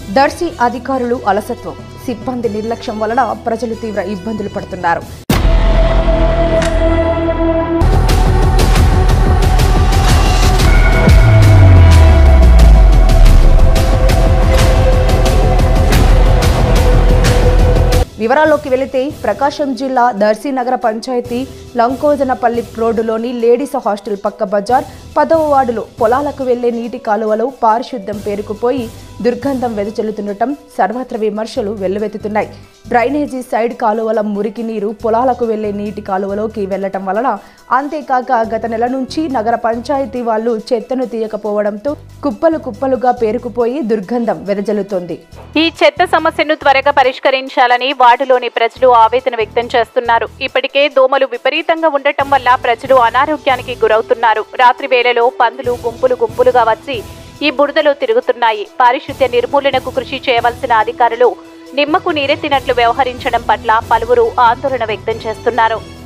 దర్శి అధికారులు అలసత్వం సిబ్బంది నిర్లక్ష్యం వలన ప్రజలు తీవ్ర ఇబ్బందులు పడుతున్నారు వివరాల్లోకి వెళితే ప్రకాశం జిల్లా దర్శి నగర పంచాయతీ లంకోజనపల్లి రోడ్డులోని లేడీస్ హాస్టల్ పక్క బజార్ పదవ వార్డులో పొలాలకు వెళ్లే నీటి కాలువలో పారిశుద్ధ్యం పేరుకుపోయి దుర్గంధం వెదజల్లుతుండటం సర్వత్ర విమర్శలు వెల్లువెత్తుతున్నాయి డ్రైనేజీ సైడ్ కాలువల మురికి నీరు పొలాలకు వెళ్లే నీటి కాలువలోకి వెళ్లటం వలన అంతేకాక గత నెల నుంచి నగర పంచాయతీ వాళ్ళు చెత్తను తీయకపోవడంతో కుప్పలు కుప్పలుగా పేరుకుపోయి దుర్గంధం వెదజల్లుతోంది ఈ చెత్త సమస్యను త్వరగా పరిష్కరించాలని వార్డులోని ప్రజలు ఆవేదన వ్యక్తం చేస్తున్నారు ఇప్పటికే దోమలు విపరీతంగా ఉండటం వల్ల ప్రజలు అనారోగ్యానికి గురవుతున్నారు రాత్రి వేళలో పందులు గుంపులు గుంపులుగా వచ్చి ఈ బురదలో తిరుగుతున్నాయి పారిశుద్ధ్య నిర్మూలనకు కృషి చేయవలసిన అధికారులు నిమ్మకు నీరెత్తినట్లు వ్యవహరించడం పట్ల పలువురు ఆందోళన వ్యక్తం చేస్తున్నారు